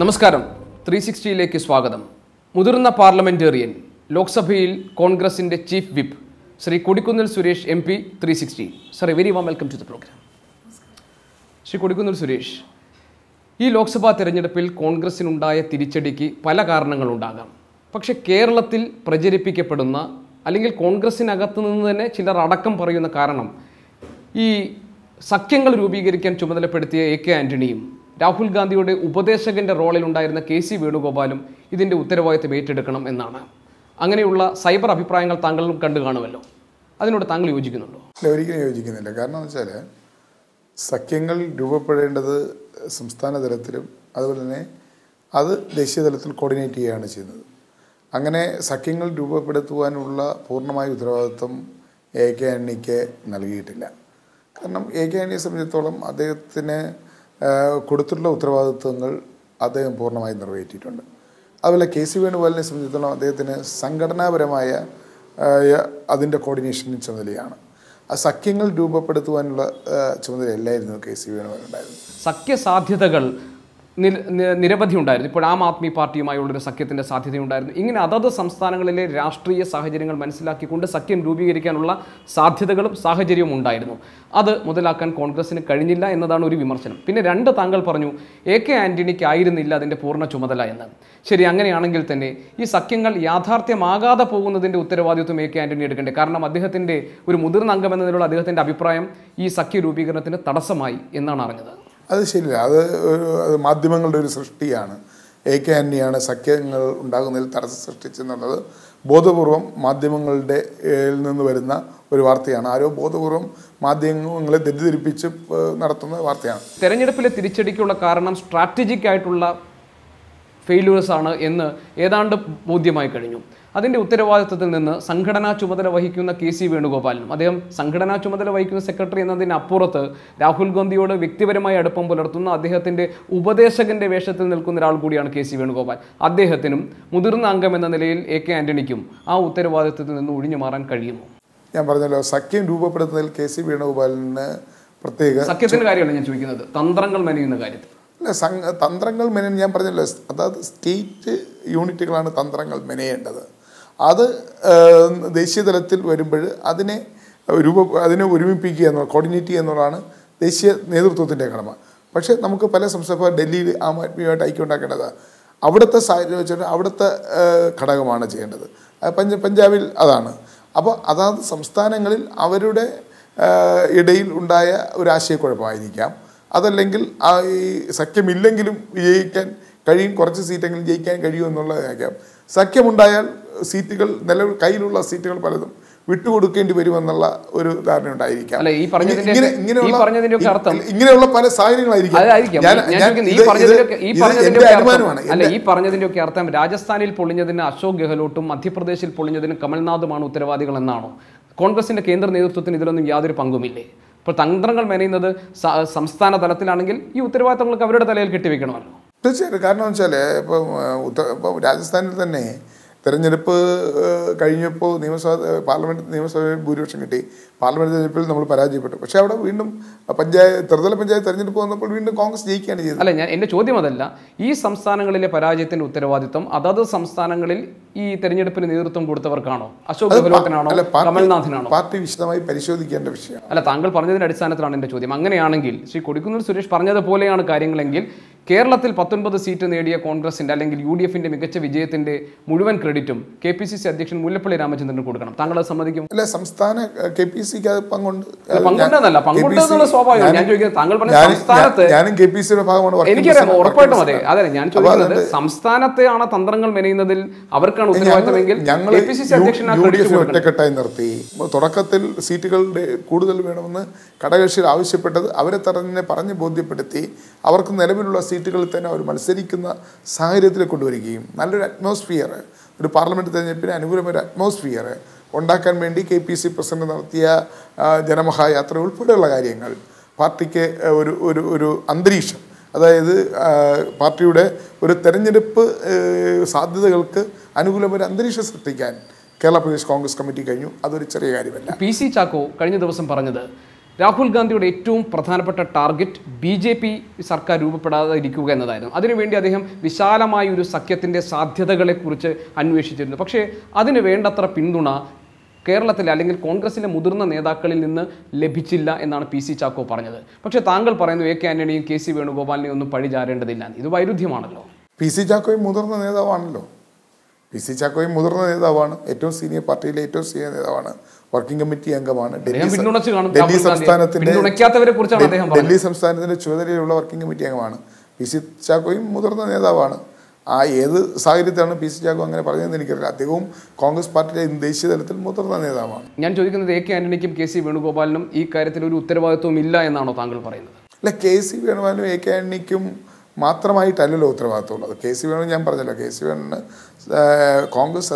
നമസ്കാരം ത്രീ സിക്സ്റ്റിയിലേക്ക് സ്വാഗതം മുതിർന്ന പാർലമെന്റേറിയൻ ലോക്സഭയിൽ കോൺഗ്രസിന്റെ chief whip Shri Kodikunnil Suresh M P three sixty sir very warm welcome to the programme Shri Kodikunnil Suresh ഈ ലോക്സഭാ തെരഞ്ഞെടുപ്പിൽ കോൺഗ്രസിനുണ്ടായ തിരിച്ചടിക്ക് പല കാരണങ്ങളുണ്ടാകാം പക്ഷേ കേരളത്തിൽ പ്രചരിപ്പിക്കപ്പെടുന്ന അല്ലെങ്കിൽ കോൺഗ്രസിനകത്ത് നിന്ന് തന്നെ ചിലർ അടക്കം പറയുന്ന കാരണം ഈ സഖ്യങ്ങൾ രൂപീകരിക്കാൻ ചുമതലപ്പെടുത്തിയ എ കെ ആന്റണിയും രാഹുൽ ഗാന്ധിയുടെ ഉപദേശകന്റെ റോളിൽ ഉണ്ടായിരുന്ന കെ സി വേണുഗോപാലും ഇതിന്റെ ഉത്തരവാദിത്തം ഏറ്റെടുക്കണം എന്നാണ് അങ്ങനെയുള്ള സൈബർ അഭിപ്രായങ്ങൾ താങ്കളും കണ്ടു കാണുമല്ലോ അതിനോട് താങ്കൾ യോജിക്കുന്നുണ്ടോ ഇല്ല ഒരിക്കലും യോജിക്കുന്നില്ല കാരണം എന്ന് വെച്ചാൽ സഖ്യങ്ങൾ രൂപപ്പെടേണ്ടത് സംസ്ഥാന തലത്തിലും അതുപോലെ തന്നെ അത് ദേശീയ തലത്തിൽ കോർഡിനേറ്റ് ചെയ്യുകയാണ് ചെയ്യുന്നത് അങ്ങനെ സഖ്യങ്ങൾ രൂപപ്പെടുത്തുവാനുള്ള പൂർണ്ണമായ ഉത്തരവാദിത്വം എ കെ ആന്റണിക്ക് നൽകിയിട്ടില്ല കാരണം എ കെ ആന്റണിയെ സംബന്ധിച്ചിടത്തോളം അദ്ദേഹത്തിന് ആ, കൊടുത്തിട്ടുള്ള ഉത്തരവാദിത്വങ്ങൾ അദ്ദേഹം പൂർണ്ണമായി നിറവേറ്റിയിട്ടുണ്ട് അതുപോലെ കെ സി വേണുഗോപാലിനെ സംബന്ധിച്ചിടത്തോളം അദ്ദേഹത്തിന് സംഘടനാപരമായ ആ, അതിൻ്റെ കോർഡിനേഷൻ ചുമതലയാണ് ആ സഖ്യങ്ങൾ രൂപപ്പെടുത്തുവാനുള്ള ആ, ചുമതലയല്ലായിരുന്നു കെ സി വേണുഗോപാൽ ഉണ്ടായിരുന്നത് സഖ്യസാധ്യതകൾ നിര- നി- നിരവധി ഉണ്ടായിരുന്നു ഇപ്പോൾ ആം ആദ്മി പാർട്ടിയുമായുള്ളൊരു സഖ്യത്തിൻ്റെ സാധ്യതയുണ്ടായിരുന്നു ഇങ്ങനെ അതത് സംസ്ഥാനങ്ങളിലെ രാഷ്ട്രീയ സാഹചര്യങ്ങൾ മനസ്സിലാക്കിക്കൊണ്ട് സഖ്യം രൂപീകരിക്കാനുള്ള സാധ്യതകളും സാഹചര്യവും ഉണ്ടായിരുന്നു അത് മുതലാക്കാൻ കോൺഗ്രസിന് കഴിഞ്ഞില്ല എന്നതാണ് ഒരു വിമർശനം പിന്നെ രണ്ട് താങ്കൾ പറഞ്ഞു എ കെ ആന്റണിക്ക് ആയിരുന്നില്ല അതിൻ്റെ പൂർണ്ണ ചുമതല എന്ന് ശരി അങ്ങനെയാണെങ്കിൽ തന്നെ ഈ സഖ്യങ്ങൾ യാഥാർത്ഥ്യമാകാതെ പോകുന്നതിൻ്റെ ഉത്തരവാദിത്വം എ കെ ആന്റണി എടുക്കേണ്ടത് കാരണം അദ്ദേഹത്തിൻ്റെ ഒരു മുതിർന്ന അംഗം എന്നതിലുള്ള അദ്ദേഹത്തിൻ്റെ അഭിപ്രായം ഈ സഖ്യ രൂപീകരണത്തിന് തടസ്സമായി എന്നാണ് അറിഞ്ഞത് അത് ശരിയില്ല അത് ഒരു അത് മാധ്യമങ്ങളുടെ ഒരു സൃഷ്ടിയാണ് എ കെ ആന്റണിയാണ് സഖ്യങ്ങൾ ഉണ്ടാകുന്നതിൽ തടസ്സം സൃഷ്ടിച്ചെന്നുള്ളത് ബോധപൂർവം മാധ്യമങ്ങളുടെ ഏൽ നിന്ന് വരുന്ന ഒരു വാർത്തയാണ് ആരോ ബോധപൂർവം മാധ്യമങ്ങളെ തെറ്റിദ്ധരിപ്പിച്ച് ഏഹ്, നടത്തുന്ന വാർത്തയാണ് തെരഞ്ഞെടുപ്പിലെ തിരിച്ചടിക്കുള്ള കാരണം സ്ട്രാറ്റജിക് ആയിട്ടുള്ള ഫെയിലുവേഴ്സ് ആണ് എന്ന് ഏതാണ്ട് ബോധ്യമായി കഴിഞ്ഞു അതിൻ്റെ ഉത്തരവാദിത്വത്തിൽ നിന്ന് സംഘടനാ ചുമതല വഹിക്കുന്ന കെ സി വേണുഗോപാലിനും അദ്ദേഹം സംഘടനാ ചുമതല വഹിക്കുന്ന സെക്രട്ടറി എന്നതിനപ്പുറത്ത് രാഹുൽ ഗാന്ധിയോട് വ്യക്തിപരമായി അടുപ്പം പുലർത്തുന്ന അദ്ദേഹത്തിൻ്റെ ഉപദേശകന്റെ വേഷത്തിൽ നിൽക്കുന്ന ഒരാൾ കൂടിയാണ് കെ സി വേണുഗോപാൽ അദ്ദേഹത്തിനും മുതിർന്ന അംഗം എന്ന നിലയിൽ എ കെ ആന്റണിക്കും ആ ഉത്തരവാദിത്വത്തിൽ നിന്ന് ഒഴിഞ്ഞു മാറാൻ കഴിയുമോ ഞാൻ പറഞ്ഞല്ലോ സഖ്യം രൂപപ്പെടുത്തുന്നതിൽ കെ സി വേണുഗോപാലിന് പ്രത്യേക സഖ്യത്തിന്റെ കാര്യമാണ് ഞാൻ ചോദിക്കുന്നത് തന്ത്രങ്ങൾ മെനയുന്ന കാര്യത്തിൽ അല്ല സംഘ തന്ത്രങ്ങൾ മെനയാൻ ഞാൻ പറഞ്ഞല്ലോ അതായത് സ്റ്റേറ്റ് യൂണിറ്റുകളാണ് തന്ത്രങ്ങൾ മെനയേണ്ടത് അത് ഏഹ്, ദേശീയ തലത്തിൽ വരുമ്പോൾ അതിനെ രൂപ അതിനെ ഒരുമിപ്പിക്കുക എന്നുള്ള കോർഡിനേറ്റ് ചെയ്യുക എന്നുള്ളതാണ് ദേശീയ നേതൃത്വത്തിൻ്റെ കടമ പക്ഷേ നമുക്ക് പല സംസ്ഥാന ഡൽഹിയിൽ ആം ആദ്മിയുമായിട്ട് ഐക്യം ഉണ്ടാക്കേണ്ടതാണ് അവിടുത്തെ സാഹചര്യം വെച്ചിട്ട് അവിടുത്തെ ഏഹ്, ഘടകമാണ് ചെയ്യേണ്ടത് അത് പഞ്ച പഞ്ചാബിൽ അതാണ് അപ്പോൾ അതാത് സംസ്ഥാനങ്ങളിൽ അവരുടെ ഏഹ്, ഇടയിൽ ഉണ്ടായ ഒരു ആശയക്കുഴപ്പമായിരിക്കാം അതല്ലെങ്കിൽ ആ ഈ സഖ്യമില്ലെങ്കിലും വിജയിക്കാൻ കഴിയും കുറച്ച് സീറ്റെങ്കിലും ജയിക്കാൻ കഴിയും എന്നുള്ളതായിരിക്കാം സഖ്യമുണ്ടായാൽ സീറ്റുകൾ നിലവിൽ കയ്യിലുള്ള സീറ്റുകൾ പലതും വിട്ടുകൊടുക്കേണ്ടി വരുമെന്നുള്ള ഒരു ധാരണ ഉണ്ടായിരിക്കാം അല്ല, ഈ പറഞ്ഞതിന്റെ- ഇങ്ങനെ- ഈ ഇങ്ങനെയുള്ള പറഞ്ഞതിന്റെയൊക്കെ അർത്ഥം- ഇങ്ങനെയുള്ള പല സാഹചര്യങ്ങളായിരിക്കും അതായിരിക്കും ഞാൻ- ഞാൻ ഞാൻ ചോദിക്കുന്നത് ഈ ഇത് പറഞ്ഞതിന്റെയൊക്കെ ഈ ഇത് പറഞ്ഞതിന്റെ എന്റെ ഒക്കെ അർത്ഥം അനുമാനമാണ് അല്ല എന്റെ- ഈ പറഞ്ഞതിന്റെ ഒക്കെ അർത്ഥം രാജസ്ഥാനിൽ പൊളിഞ്ഞതിന് അശോക് ഗെഹ്ലോട്ടും മധ്യപ്രദേശിൽ പൊളിഞ്ഞതിന് കമൽനാഥുമാണ് ഉത്തരവാദികൾ എന്നാണോ കോൺഗ്രസിന്റെ കേന്ദ്ര നേതൃത്വത്തിന് ഇതിലൊന്നും യാതൊരു പങ്കുമില്ലേ ഇപ്പോൾ തന്ത്രങ്ങൾ മെനയുന്നത് സ- സംസ്ഥാന തലത്തിലാണെങ്കിൽ ഈ ഉത്തരവാദിത്തങ്ങൾക്ക് അവരുടെ തലയിൽ കെട്ടിവെക്കണമല്ലോ തീർച്ചയായിട്ടും കാരണം വെച്ചാൽ ഇപ്പം ഏഹ്, ഉത്ത ഇപ്പം രാജസ്ഥാനിൽ തന്നെ തെരഞ്ഞെടുപ്പ് ഏഹ്, കഴിഞ്ഞപ്പോൾ നിയമസഭ പാർലമെൻറ്റ് നിയമസഭയിൽ ഭൂരിപക്ഷം കിട്ടി പാർലമെൻറ്റ് തെരഞ്ഞെടുപ്പിൽ നമ്മൾ പരാജയപ്പെട്ടു പക്ഷേ അവിടെ വീണ്ടും പഞ്ചായത്ത് ത്രിതല പഞ്ചായത്ത് തെരഞ്ഞെടുപ്പ് വന്നപ്പോൾ വീണ്ടും കോൺഗ്രസ് ജയിക്കുകയാണ് ചെയ്തത് അല്ല ഞാൻ എൻ്റെ ചോദ്യം അതല്ല ഈ സംസ്ഥാനങ്ങളിലെ പരാജയത്തിന്റെ ഉത്തരവാദിത്വം അതത് സംസ്ഥാനങ്ങളിൽ ഈ തെരഞ്ഞെടുപ്പിന് നേതൃത്വം കൊടുത്തവർക്കാണോ അശോക് ഗെഹ്ലോട്ടിനാണോ അല്ല പാർട്ടി കമൽനാഥിനാണോ പാർട്ടി വിശദമായി പരിശോധിക്കേണ്ട വിഷയമാണ് അല്ല താങ്കൾ പറഞ്ഞതിന്റെ അടിസ്ഥാനത്തിലാണ് എൻ്റെ ചോദ്യം അങ്ങനെയാണെങ്കിൽ ശ്രീ കൊടിക്കുന്നിൽ സുരേഷ് പറഞ്ഞതുപോലെയാണ് കാര്യങ്ങളെങ്കിൽ കേരളത്തിൽ പത്തൊൻപത് സീറ്റ് നേടിയ കോൺഗ്രസിന്റെ അല്ലെങ്കിൽ യു ഡി എഫിന്റെ മികച്ച വിജയത്തിന്റെ മുഴുവൻ ക്രെഡിറ്റും കെ പി സി സി അധ്യക്ഷൻ മുല്ലപ്പള്ളി രാമചന്ദ്രന് കൊടുക്കണം താങ്കൾ അത് സമ്മതിക്കും അല്ല സംസ്ഥാന കെ പി സിക്ക് അത് പങ്കുണ്ട് അല്ല, പങ്കുണ്ടെന്നല്ല പങ്കുണ്ട് എന്നുള്ള സ്വാഭാവികം ഞാൻ ചോദിക്കുന്നത് താങ്കൾ പറഞ്ഞ ഞാൻ- സംസ്ഥാനത്ത് ഞാനും കെ പി സിയുടെ ഭാഗമാണ് working എനിക്കറിയാം president, ഉറപ്പായിട്ടും working അതെ അതെ ഞാൻ അപ്പോൾ ചോദിക്കുന്നത് അതുകൊണ്ട് സംസ്ഥാനത്തെയാണ് തന്ത്രങ്ങൾ മെനയുന്നതിൽ അവർക്കാണ് ഉത്തരവാദിത്തമെങ്കിൽ ഞങ്ങൾ കെ പി സി സി അധ്യക്ഷൻ ആ യു ഡി credit എഫിനെ കൊടുക്കണം. ഒറ്റക്കെട്ടായി നിർത്തി തുടക്കത്തിൽ സീറ്റുകളുടെ കൂടുതൽ വേണമെന്ന് ഘടകകക്ഷികൾ ആവശ്യപ്പെട്ടത് അവരെ തന്നെ പറഞ്ഞ് ബോധ്യപ്പെടുത്തി അവർക്ക് നിലവിലുള്ള സീറ്റുകളിൽ തന്നെ അവർ മത്സരിക്കുന്ന സാഹചര്യത്തിൽ കൊണ്ടുവരികയും നല്ലൊരു അറ്റ്മോസ്ഫിയർ ഒരു പാർലമെന്റ് തെരഞ്ഞെടുപ്പിന് അനുകൂലമായ ഒരു അറ്റ്മോസ്ഫിയർ ഉണ്ടാക്കാൻ വേണ്ടി കെ പി സി പ്രസിഡന്റ് നടത്തിയ ആ, ജനമഹായാത്ര ഉൾപ്പെടെയുള്ള കാര്യങ്ങൾ പാർട്ടിക്ക് ആ, ഒരു ഒരു ഒരു അന്തരീക്ഷം അതായത് ആ, പാർട്ടിയുടെ ഒരു തെരഞ്ഞെടുപ്പ് ഏ, സാധ്യതകൾക്ക് അനുകൂലമായ ഒരു അന്തരീക്ഷം സൃഷ്ടിക്കാൻ കേരള പ്രദേശ് കോൺഗ്രസ് കമ്മിറ്റി കഴിഞ്ഞു അതൊരു ചെറിയ കാര്യമല്ല പി സി ചാക്കോ കഴിഞ്ഞ ദിവസം പറഞ്ഞത് രാഹുൽ ഗാന്ധിയുടെ ഏറ്റവും പ്രധാനപ്പെട്ട ടാർഗറ്റ് ബി ജെ പി സർക്കാർ രൂപപ്പെടാതെ ഇരിക്കുക എന്നതായിരുന്നു അതിനുവേണ്ടി അദ്ദേഹം വിശാലമായ ഒരു സഖ്യത്തിൻ്റെ സാധ്യതകളെക്കുറിച്ച് അന്വേഷിച്ചിരുന്നു പക്ഷേ അതിന് വേണ്ടത്ര പിന്തുണ കേരളത്തിലെ അല്ലെങ്കിൽ കോൺഗ്രസിലെ മുതിർന്ന നേതാക്കളിൽ നിന്ന് ലഭിച്ചില്ല എന്നാണ് പി സി ചാക്കോ പറഞ്ഞത് പക്ഷേ താങ്കൾ പറയുന്നു എ കെ ആന്റണിയും കെ സി വേണുഗോപാലിനെയും ഒന്നും പഴിചാരേണ്ടതില്ല ഇത് വൈരുദ്ധ്യമാണല്ലോ പി സി ചാക്കോയും മുതിർന്ന നേതാവാണല്ലോ പി സി ചാക്കോയും മുതിർന്ന നേതാവാണ് ഏറ്റവും സീനിയർ പാർട്ടിയിലെ ഏറ്റവും സീനിയർ നേതാവാണ് വർക്കിംഗ് കമ്മിറ്റി അംഗമാണ് ഡൽഹി അദ്ദേഹം സ- പിന്തുണച്ച് കാണും ഡൽഹി രാഹുൽ ഗാന്ധിയെ. സംസ്ഥാനത്തിന്റെ പിന്തുണയ്ക്കാത്തവരെ കുറിച്ചാണ് അദ്ദേഹം പറഞ്ഞത് ഡൽഹി സംസ്ഥാനത്തിന്റെ ചുമതലയുള്ള വർക്കിംഗ് കമ്മിറ്റി അംഗമാണ് പി സി ചാക്കോയും മുതിർന്ന നേതാവാണ് ആ ഏത് സാഹചര്യത്തിലാണ് പി സി ചാക്കോ അങ്ങനെ പറഞ്ഞതെന്ന് എനിക്കറിയില്ല അദ്ദേഹവും കോൺഗ്രസ് പാർട്ടിയിലെ ദേശീയ തലത്തിൽ മുതിർന്ന നേതാവാണ് ഞാൻ ചോദിക്കുന്നത് എ കെ ആന്റണിക്കും കെ സി വേണുഗോപാലിനും ഈ കാര്യത്തിൽ ഒരു ഉത്തരവാദിത്വം ഇല്ല എന്നാണോ താങ്കൾ പറയുന്നത് അല്ല കെ സി വേണുവാനും എ കെ ആന്റണിക്കും മാത്രമായിട്ടല്ലല്ലോ ഉത്തരവാദിത്തമുള്ളത് കെ സി വേണു ഞാൻ പറഞ്ഞല്ലോ കെ സി വേണുവിന് ഏഹ്, കോൺഗ്രസ്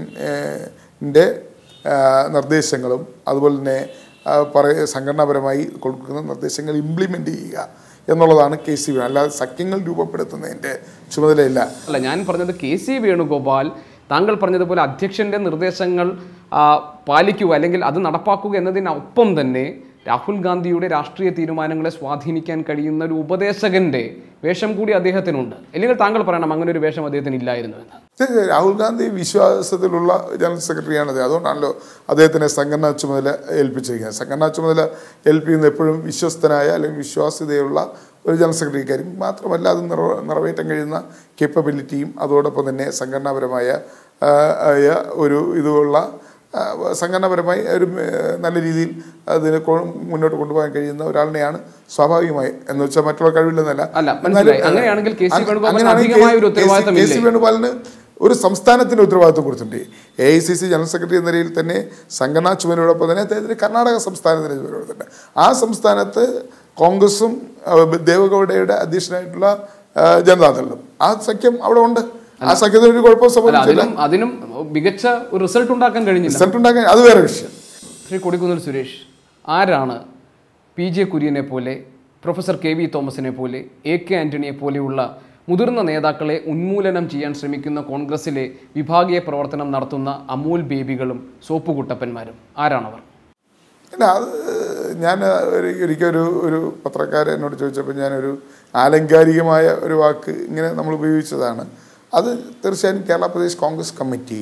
അധ്യക്ഷൻ്റെ നിർദ്ദേശങ്ങളും അതുപോലെ തന്നെ ആ, പറയ സംഘടനാപരമായി കൊടുക്കുന്ന നിർദ്ദേശങ്ങൾ ഇംപ്ലിമെൻ്റ് ചെയ്യുക എന്നുള്ളതാണ് കെ സി വേണു അല്ലാതെ സഖ്യങ്ങൾ രൂപപ്പെടുത്തുന്നതിൻ്റെ ചുമതലയില്ല അല്ല ഞാൻ പറഞ്ഞത് കെ സി വേണുഗോപാൽ താങ്കൾ പറഞ്ഞതുപോലെ അധ്യക്ഷന്റെ നിർദ്ദേശങ്ങൾ ആ, പാലിക്കുക അല്ലെങ്കിൽ അത് നടപ്പാക്കുക എന്നതിനൊപ്പം തന്നെ രാഹുൽ ഗാന്ധിയുടെ രാഷ്ട്രീയ തീരുമാനങ്ങളെ സ്വാധീനിക്കാൻ കഴിയുന്ന ഒരു ഉപദേശകന്റെ വേഷം കൂടി അദ്ദേഹത്തിനുണ്ട് അല്ലെങ്കിൽ താങ്കൾ പറയണം അങ്ങനെ ഒരു വേഷം അദ്ദേഹത്തിന് ഇല്ലായിരുന്നു എന്ന് ഇത് രാഹുൽ ഗാന്ധി വിശ്വാസത്തിലുള്ള ജനറൽ സെക്രട്ടറിയാണത് അതുകൊണ്ടാണല്ലോ അദ്ദേഹത്തിനെ സംഘടനാ ചുമതല ഏൽപ്പിച്ചിരിക്കുന്നത് സംഘടനാ ചുമതല ഏൽപ്പിക്കുന്ന എപ്പോഴും വിശ്വസ്തനായ അല്ലെങ്കിൽ വിശ്വാസ്യതയുള്ള ഒരു ജനറൽ സെക്രട്ടറിക്കാരും മാത്രമല്ല അത് നിറ നിറവേറ്റാൻ കഴിയുന്ന കേപ്പബിലിറ്റിയും അതോടൊപ്പം തന്നെ സംഘടനാപരമായ ആ, ആയ ഒരു ഇതുള്ള ആ, സംഘടനാപരമായി ഒരു ഏ, നല്ല രീതിയിൽ അതിനെ കൊ- മുന്നോട്ട് കൊണ്ടുപോകാൻ കഴിയുന്ന ഒരാളിനെയാണ് സ്വാഭാവികമായി എന്ന് വെച്ചാൽ മറ്റുള്ള കഴിവില്ലെന്നല്ല അല്ല, മനസ്സിലായി. അങ്ങനെയാണെങ്കിൽ കെ സി അങ്ങ- വേണുഗോപാലിന് അങ്ങനെയാണെങ്കിൽ അധികമായ ഒരു കെ- കെ സി- ഉത്തരവാദിത്തം കെ സി ഇല്ലേ? വേണുഗോപാലിന് ഒരു സംസ്ഥാനത്തിന് ഉത്തരവാദിത്വം കൊടുത്തിട്ടുണ്ട് A I C C general secretary എന്ന നിലയിൽ തന്നെ സംഘടനാ ചുമതലയോടൊപ്പം തന്നെ അദ്ദേഹത്തിന് കർണാടക സംസ്ഥാനത്തിന് ചുമതല കൊടുത്തിട്ടുണ്ട് ആ സംസ്ഥാനത്ത് കോൺഗ്രസും ആ, ദേവഗൌഡയുടെ അധ്യക്ഷനായിട്ടുള്ള ആ, ജനതാദളും ആ സഖ്യം അവിടെ ഉണ്ട് ആ സഖ്യത്തിന് ഒരു കുഴപ്പവും അല്ല സംഭവിച്ചില്ല അതിനും അതിനും മികച്ച ഒരു റിസൾട്ട് ഉണ്ടാക്കാൻ കഴിഞ്ഞില്ല റിസൾട്ട് ഉണ്ടാക്കാൻ അത് വേറെ വിഷയം ശ്രീ കൊടിക്കുന്നിൽ സുരേഷ് ആരാണ് പി ജെ കുര്യനെ പോലെ പ്രൊഫസർ കെ വി തോമസിനെ പോലെ എ കെ ആന്റണിയെ പോലെയുള്ള മുതിർന്ന നേതാക്കളെ ഉന്മൂലനം ചെയ്യാൻ ശ്രമിക്കുന്ന കോൺഗ്രസിലെ വിഭാഗീയ പ്രവർത്തനം നടത്തുന്ന അമൂൽ ബേബികളും സോപ്പുകുട്ടപ്പന്മാരും ആരാണവർ അല്ല അത് ഞാൻ ഒരു ഒരിക്കലൊരു ഒരു പത്രക്കാരൻ എന്നോട് ചോദിച്ചപ്പോൾ ഞാനൊരു ആലങ്കാരികമായ ഒരു വാക്ക് ഇങ്ങനെ നമ്മൾ ഉപയോഗിച്ചതാണ് അത് തീർച്ചയായും കേരള പ്രദേശ് കോൺഗ്രസ് കമ്മിറ്റി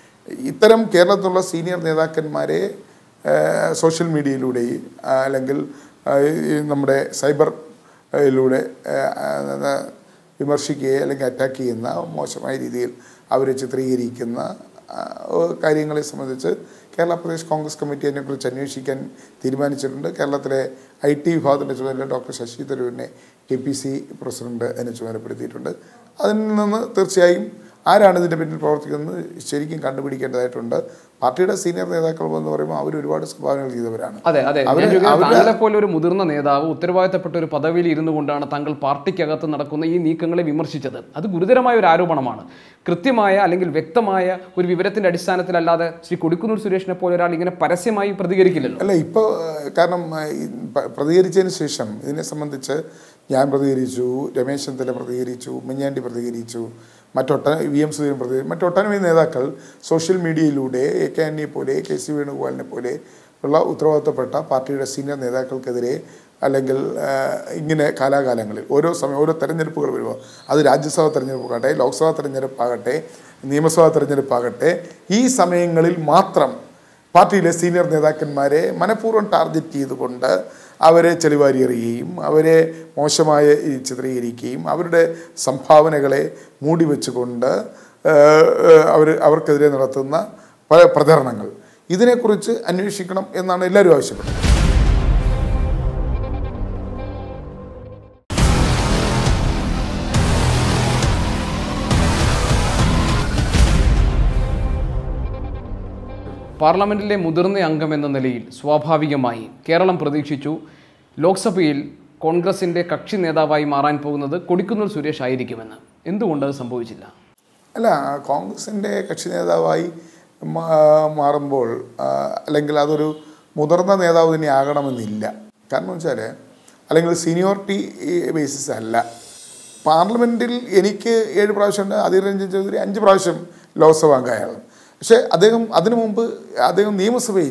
ഇത്തരം കേരളത്തിലുള്ള സീനിയർ നേതാക്കന്മാരെ ഏഹ്, സോഷ്യൽ മീഡിയയിലൂടെ ആ, അല്ലെങ്കിൽ ആ, ഈ നമ്മുടെ സൈബർ യിലൂടെ ഏഹ്, വിമർശിക്കുകയോ അല്ലെങ്കിൽ അറ്റാക്ക് ചെയ്യുന്ന മോശമായ രീതിയിൽ അവരെ ചിത്രീകരിക്കുന്ന ആ, കാര്യങ്ങളെ സംബന്ധിച്ച് കേരള പ്രദേശ് കോൺഗ്രസ് കമ്മിറ്റി അതിനെക്കുറിച്ച് അന്വേഷിക്കാൻ തീരുമാനിച്ചിട്ടുണ്ട് കേരളത്തിലെ ഐ ടി വിഭാഗത്തിൻ്റെ ചുമതല ഡോക്ടർ ശശി തരൂരിനെ കെ പി സി പ്രസിഡന്റ് അതിനെ ചുമതലപ്പെടുത്തിയിട്ടുണ്ട് അതിൽ നിന്ന് തീർച്ചയായും ആരാണ് ഇതിൻ്റെ പിന്നിൽ പ്രവർത്തിക്കുന്നത് ശരിക്കും കണ്ടുപിടിക്കേണ്ടതായിട്ടുണ്ട് പാർട്ടിയുടെ സീനിയർ നേതാക്കൾ എന്ന് പറയുമ്പോൾ അവർ ഒരുപാട് സംഭാവനകൾ ചെയ്തവരാണ് അതെ അതെ ഞാൻ അവര് ചോദിക്കുന്നത് അവരുടെ- താങ്കളെ പോലെ ഒരു മുതിർന്ന നേതാവ് ഉത്തരവാദിത്തപ്പെട്ട ഒരു പദവിയിൽ ഇരുന്നു കൊണ്ടാണ് താങ്കൾ പാർട്ടിക്കകത്ത് നടക്കുന്ന ഈ നീക്കങ്ങളെ വിമർശിച്ചത് അത് ഗുരുതരമായ ഒരു ആരോപണമാണ് കൃത്യമായ അല്ലെങ്കിൽ വ്യക്തമായ ഒരു വിവരത്തിന്റെ അടിസ്ഥാനത്തിലല്ലാതെ ശ്രീ കൊടിക്കുന്നൂർ സുരേഷിനെ പോലെ ഒരാൾ ഇങ്ങനെ പരസ്യമായി പ്രതികരിക്കില്ലല്ലോ അല്ല ഇപ്പോൾ കാരണം ആ, ഈ പ- പ്രതികരിച്ചതിന് ശേഷം ഇതിനെ സംബന്ധിച്ച് ഞാൻ പ്രതികരിച്ചു രമേശ് ചെന്നിത്തല പ്രതികരിച്ചു ഉമ്മൻചാണ്ടി പ്രതികരിച്ചു മറ്റൊട്ട വി എം സുധീരൻ പ്രതികരിച്ചു മറ്റൊട്ടനവധി നേതാക്കൾ സോഷ്യൽ മീഡിയയിലൂടെ എ കെ ആന്റണിയെ പോലെ കെ സി വേണുഗോപാലിനെ പോലെ ഉള്ള ഉത്തരവാദിത്തപ്പെട്ട പാർട്ടിയുടെ സീനിയർ നേതാക്കൾക്കെതിരെ അല്ലെങ്കിൽ ആ, ഇങ്ങനെ കാലാകാലങ്ങളിൽ ഓരോ സമയം ഓരോ തെരഞ്ഞെടുപ്പുകൾ വരുമ്പോൾ അത് രാജ്യസഭാ തെരഞ്ഞെടുപ്പാകട്ടെ ലോക്സഭാ തെരഞ്ഞെടുപ്പാകട്ടെ നിയമസഭാ തെരഞ്ഞെടുപ്പാകട്ടെ ഈ സമയങ്ങളിൽ മാത്രം പാർട്ടിയിലെ സീനിയർ നേതാക്കന്മാരെ മനഃപൂർവ്വം ടാർഗറ്റ് ചെയ്തുകൊണ്ട് അവരെ ചെളിവാരി എറിയുകയും അവരെ മോശമായ ഈ ചിത്രീകരിക്കുകയും അവരുടെ സംഭാവനകളെ മൂടി വെച്ചുകൊണ്ട് അവർ അവർക്കെതിരെ നടത്തുന്ന പല പ്രചരണങ്ങൾ ഇതിനെക്കുറിച്ച് അന്വേഷിക്കണം എന്നാണ് എല്ലാവരും ആവശ്യപ്പെടുന്നത് പാർലമെന്റിലെ മുതിർന്ന അംഗം എന്ന നിലയിൽ സ്വാഭാവികമായി കേരളം പ്രതീക്ഷിച്ചു ലോക്സഭയിൽ കോൺഗ്രസിന്റെ കക്ഷി നേതാവായി മാറാൻ പോകുന്നത് കൊടിക്കുന്നിൽ സുരേഷ് ആയിരിക്കുമെന്ന് എന്തുകൊണ്ട് അത് സംഭവിച്ചില്ല അല്ല കോൺഗ്രസിൻ്റെ കക്ഷി നേതാവായി മാ- മാറുമ്പോൾ ആ, അല്ലെങ്കിൽ അതൊരു മുതിർന്ന നേതാവ് തന്നെ ആകണമെന്നില്ല കാരണം വെച്ചാൽ അല്ലെങ്കിൽ സീനിയോറിറ്റി ബേസിസ് അല്ല പാർലമെൻറ്റിൽ എനിക്ക് ഏഴ് പ്രാവശ്യമുണ്ട് അധീർ രഞ്ജൻ ചൗധരി അഞ്ച് പ്രാവശ്യം ലോക്സഭ അംഗമായാണ് പക്ഷേ അദ്ദേഹം അതിനു മുമ്പ് അദ്ദേഹം നിയമസഭയിൽ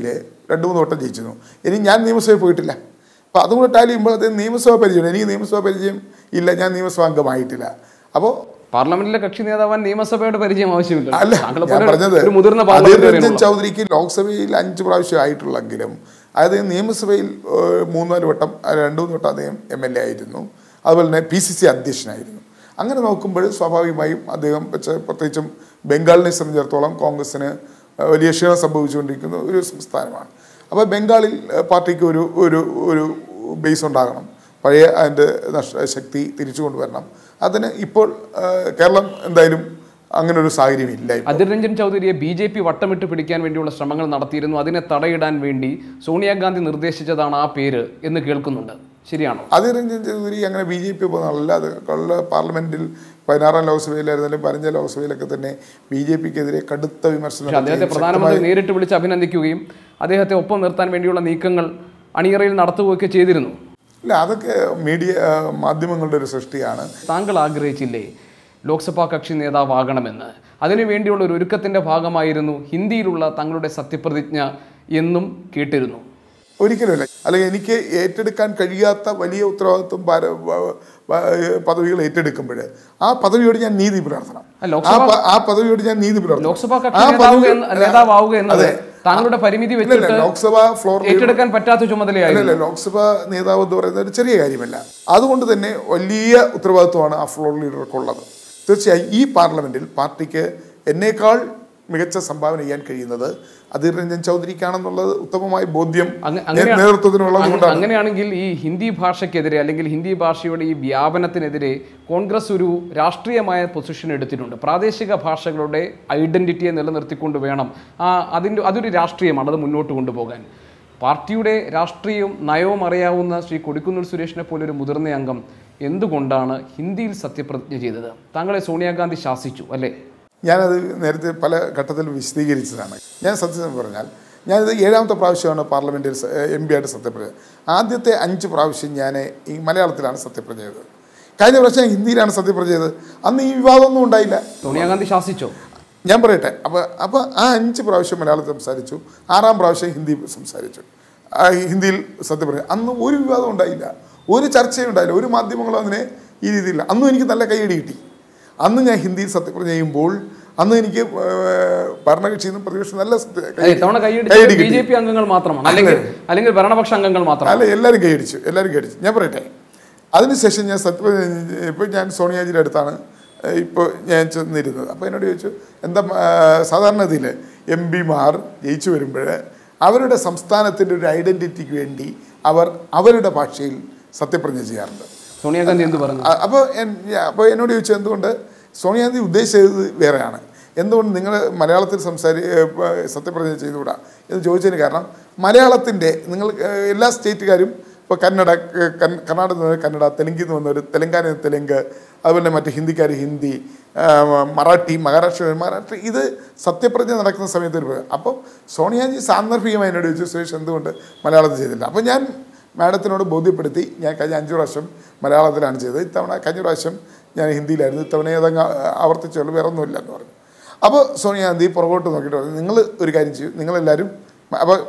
രണ്ട് മൂന്ന് വട്ടം ജയിച്ചിരുന്നു ഇനി ഞാൻ നിയമസഭയിൽ പോയിട്ടില്ല അപ്പോൾ അതും കൂടെ ടാലി ചെയ്യുമ്പോൾ അത് നിയമസഭാ പരിചയം എനിക്ക് നിയമസഭാ പരിചയം ഇല്ല ഞാൻ നിയമസഭാ അംഗമായിട്ടില്ല അപ്പോൾ പാർലമെന്റിലെ കക്ഷി നേതാവാൻ നിയമസഭയുടെ പരിചയം ആവശ്യമില്ല അല്ല താങ്കളെ ഞാൻ പോലെ പറഞ്ഞത് ഒരു മുതിർന്ന അധീർ പാർലമെന്റേറിയൻ രഞ്ജൻ ചൗധരിക്ക് ലോക്സഭയിൽ അഞ്ച് പ്രാവശ്യം ആയിട്ടുള്ളെങ്കിലും അതായത് നിയമസഭയിൽ ഏഹ്, മൂന്നാല് വട്ടം അല്ല, രണ്ട് മൂന്ന് വട്ടം അദ്ദേഹം എം എൽ എ ആയിരുന്നു അതുപോലെ തന്നെ പി സി സി അധ്യക്ഷനായിരുന്നു അങ്ങനെ നോക്കുമ്പോൾ സ്വാഭാവികമായും അദ്ദേഹം വെച്ച- പ്രത്യേകിച്ചും ബംഗാളിനെ സംബന്ധിച്ചിടത്തോളം കോൺഗ്രസിന് ഏഹ്, വലിയ ക്ഷീണം സംഭവിച്ചുകൊണ്ടിരിക്കുന്ന ഒരു സംസ്ഥാനമാണ് അപ്പോൾ ബംഗാളിൽ ഏഹ്, പാർട്ടിക്ക് ഒരു ഒരു ഒരു ബേസ് ഉണ്ടാകണം പഴയ അതിൻ്റെ നഷ്ട ശക്തി തിരിച്ചു കൊണ്ടുവരണം അതിന് ഇപ്പോൾ ഏഹ്, കേരളം എന്തായാലും അങ്ങനെ ഒരു സാഹചര്യം ഇല്ല ഇപ്പോൾ. അധിർ രഞ്ജൻ ചൗധരിയെ ബി ജെ പി വട്ടമിട്ട് പിടിക്കാൻ വേണ്ടിയുള്ള ശ്രമങ്ങൾ നടത്തിയിരുന്നു അതിനെ തടയിടാൻ വേണ്ടി സോണിയാഗാന്ധി നിർദ്ദേശിച്ചതാണ് ആ പേര് എന്ന് കേൾക്കുന്നുണ്ട് ശരിയാണോ അധിർ രഞ്ജൻ ചൗധരി അങ്ങനെ ബി ജെ പി പോകുന്ന അല്ലാതെ കൊള്ള പാർലമെന്റിൽ പതിനാറാം ലോക്സഭയിലായിരുന്നാലും പതിനഞ്ചാം ലോക്സഭയിലൊക്കെ തന്നെ ബി ജെ പിക്കെതിരെ കടുത്ത വിമർശനം പക്ഷെ അദ്ദേഹത്തെ നടത്തുകയും പ്രധാനമന്ത്രി നേരിട്ട് വിളിച്ച് അഭിനന്ദിക്കുകയും അദ്ദേഹത്തെ ഒപ്പം നിർത്താൻ വേണ്ടിയുള്ള നീക്കങ്ങൾ അണിയറയിൽ നടത്തുകയൊക്കെ ചെയ്തിരുന്നു ഇല്ല അതൊക്കെ മീഡിയ ആ, മാധ്യമങ്ങളുടെ ഒരു സൃഷ്ടിയാണ് താങ്കൾ ആഗ്രഹിച്ചില്ലേ ലോക്സഭാ കക്ഷി നേതാവാകണമെന്ന് അതിനു വേണ്ടിയുള്ള ഒരു ഒരുക്കത്തിന്റെ ഭാഗമായിരുന്നു ഹിന്ദിയിലുള്ള തങ്ങളുടെ സത്യപ്രതിജ്ഞ എന്നും കേട്ടിരുന്നു ഒരിക്കലുമില്ല അല്ലെങ്കിൽ എനിക്ക് ഏറ്റെടുക്കാൻ കഴിയാത്ത വലിയ ഉത്തരവാദിത്വം ഭാര- വ- വ- പദവികൾ ഏറ്റെടുക്കുമ്പോൾ ആ പദവിയോട് ഞാൻ നീതി പുലർത്തണം ആ, ആ ലോക്സഭ പ- ആ പദവിയോട് ഞാൻ നീതി പുലർത്തണം ലോക്സഭാ ആ കക്ഷി നേതാവ് പദവി- എന്ന- നേതാവാവുക എന്നത് അതെ. താങ്കളുടെ പരിമിതി ഇല്ല, ഇല്ല, വെച്ചിട്ട് ലോക്സഭാ ഫ്ലോർ ഏറ്റെടുക്കാൻ പറ്റാത്ത ചുമതലയായിരുന്നു അല്ലല്ല ലോക്സഭ നേതാവ് എന്ന് പറയുന്നത് ഒരു ചെറിയ കാര്യമല്ല അതുകൊണ്ട് തന്നെ വലിയ ഉത്തരവാദിത്വമാണ് ആ ഫ്ലോർ ലീഡർക്കുള്ളത് തീർച്ചയായും ഈ പാർലമെന്റിൽ പാർട്ടിക്ക് എന്നേക്കാൾ മികച്ച സംഭാവന ചെയ്യാൻ കഴിയുന്നത് അധീർ രഞ്ജൻ ചൗധരിക്കാണെന്നുള്ളത് ഉത്തമമായ ബോധ്യം അങ്ങ- അങ്ങനെ- നേതൃത്വത്തിനുള്ളത് അങ്ങ- കൊണ്ടാണ് അങ്ങനെയാണെങ്കിൽ ഈ ഹിന്ദി ഭാഷയ്ക്കെതിരെ അല്ലെങ്കിൽ ഹിന്ദി ഭാഷയുടെ ഈ വ്യാപനത്തിനെതിരെ കോൺഗ്രസ് ഒരു രാഷ്ട്രീയമായ പൊസിഷൻ എടുത്തിട്ടുണ്ട് പ്രാദേശിക ഭാഷകളുടെ ഐഡന്റിറ്റിയെ നിലനിർത്തിക്കൊണ്ട് വേണം ആ അതിൻ്റെ അതൊരു രാഷ്ട്രീയമാണ് അത് മുന്നോട്ട് കൊണ്ടുപോകാൻ പാർട്ടിയുടെ രാഷ്ട്രീയവും നയവും അറിയാവുന്ന ശ്രീ കൊടിക്കുന്നിൽ സുരേഷിനെ പോലെ ഒരു മുതിർന്ന അംഗം എന്തുകൊണ്ടാണ് ഹിന്ദിയിൽ സത്യപ്രതിജ്ഞ ചെയ്തത് താങ്കളെ സോണിയാഗാന്ധി ശാസിച്ചു അല്ലേ ഞാനത് നേരത്തെ പല ഘട്ടത്തിലും വിശദീകരിച്ചതാണ് ഞാൻ സത്യം പറഞ്ഞാൽ ഞാനിത് ഏഴാമത്തെ പ്രാവശ്യമാണ് പാർലമെൻറ്റിൽ എം പി ആയിട്ട് സത്യപ്രതിജ്ഞ ആദ്യത്തെ അഞ്ച് പ്രാവശ്യം ഞാൻ ഈ മലയാളത്തിലാണ് സത്യപ്രതിജ്ഞ ചെയ്തത് കഴിഞ്ഞ പ്രാവശ്യം ഞാൻ ഹിന്ദിയിലാണ് സത്യപ്രതിജ്ഞ ചെയ്തത് അന്ന് ഈ വിവാദമൊന്നും ഉണ്ടായില്ല സോണിയാഗാന്ധി ശാസിച്ചോ ഞാൻ പറയട്ടെ അപ്പോൾ അപ്പോൾ ആ അഞ്ച് പ്രാവശ്യം മലയാളത്തിൽ സംസാരിച്ചു ആറാം പ്രാവശ്യം ഹിന്ദി സംസാരിച്ചു ആ ഹിന്ദിയിൽ സത്യപ്രതിജ്ഞ അന്ന് ഒരു വിവാദം ഉണ്ടായില്ല ഒരു ചർച്ചയും ഉണ്ടായില്ല ഒരു മാധ്യമങ്ങളും അതിനെ ഈ രീതിയിൽ അന്നും എനിക്ക് നല്ല കൈയടി കിട്ടി അന്ന് ഞാൻ ഹിന്ദിയിൽ സത്യപ്രതിജ്ഞ ചെയ്യുമ്പോൾ അന്ന് എനിക്ക് ഏർ, ഭരണകക്ഷിയിൽ നിന്നും പ്രതിപക്ഷം നല്ല സത്യ- അതെ, ഇത്തവണ കൈയടിച്ചത് കൈയടി ബി കിട്ടി. ജെ പി അംഗങ്ങൾ മാത്രമാണ് അല്ലെങ്കിൽ അല്ലെങ്കിൽ ഭരണപക്ഷ അംഗങ്ങൾ മാത്രമാണ് അല്ല എല്ലാവരും കൈയടിച്ചു എല്ലാവരും കൈയടിച്ചു ഞാൻ പറയട്ടെ അതിനുശേഷം ഞാൻ സത്യപ്രതിജ്ഞ ഇപ്പോൾ ഞാൻ സോണിയാജിയുടെ അടുത്താണ് ഇപ്പോൾ ഞാൻ ചെന്നിരുന്നത് അപ്പോൾ എന്നോട് ചോദിച്ചു എന്താ ആ, സാധാരണഗതിയിൽ എം പിമാർ ജയിച്ചു വരുമ്പോൾ അവരുടെ സംസ്ഥാനത്തിൻ്റെ ഒരു ഐഡൻറ്റിറ്റിക്ക് വേണ്ടി അവർ അവരുടെ ഭാഷയിൽ സത്യപ്രതിജ്ഞ ചെയ്യാറുണ്ട് സോണിയാഗാന്ധി എന്ത് പറഞ്ഞു അ- അപ്പോൾ എൻ- ഞാ- അപ്പോൾ എന്നോട് ചോദിച്ചു എന്തുകൊണ്ട് സോണിയാഗാന്ധി ഉദ്ദേശിച്ചത് വേറെയാണ് എന്തുകൊണ്ട് നിങ്ങൾ മലയാളത്തിൽ സംസാരി ഏ, പ- സത്യപ്രതിജ്ഞ ചെയ്തുകൂടാ എന്ന് ചോദിച്ചതിന് കാരണം മലയാളത്തിൻ്റെ നിങ്ങൾ ഏ, എല്ലാ സ്റ്റേറ്റുകാരും ഇപ്പോൾ കന്നഡ ഏ, കൻ- കർണാടകത്തിൽ നിന്ന് കന്നഡ തെലുങ്കിൽ നിന്ന് വന്നവർ തെലങ്കാനയിൽ നിന്ന് തെലുങ്ക് അതുപോലെ തന്നെ മറ്റ് ഹിന്ദിക്കാർ ഹിന്ദി ആ, മറാഠി മഹാരാഷ്ട്ര മഹാരാഷ്ട്ര ഇത് സത്യപ്രതിജ്ഞ നടക്കുന്ന സമയത്ത് ഒരു അപ്പോൾ സോണിയാജി സാന്ദർഭികമായി എന്നോട് ചോദിച്ചു സുരേഷ് എന്തുകൊണ്ട് മലയാളത്തിൽ ചെയ്തില്ല അപ്പോൾ ഞാൻ മാഡത്തിനോട് ബോധ്യപ്പെടുത്തി ഞാൻ കഴിഞ്ഞ അഞ്ച് പ്രാവശ്യം മലയാളത്തിലാണ് ചെയ്തത് ഇത്തവണ കഴിഞ്ഞ പ്രാവശ്യം ഞാൻ ഹിന്ദിയിലായിരുന്നു ഇത്തവണ ഏതങ്ങ് ആവർത്തിച്ചുള്ളൂ വേറെ ഒന്നുമില്ല എന്ന് പറഞ്ഞു അപ്പോൾ സോണിയാഗാന്ധി പുറകോട്ട് നോക്കിയിട്ട് പറഞ്ഞു നിങ്ങൾ ഒരു കാര്യം ചെയ്യും നിങ്ങളെല്ലാവരും അപ്പോൾ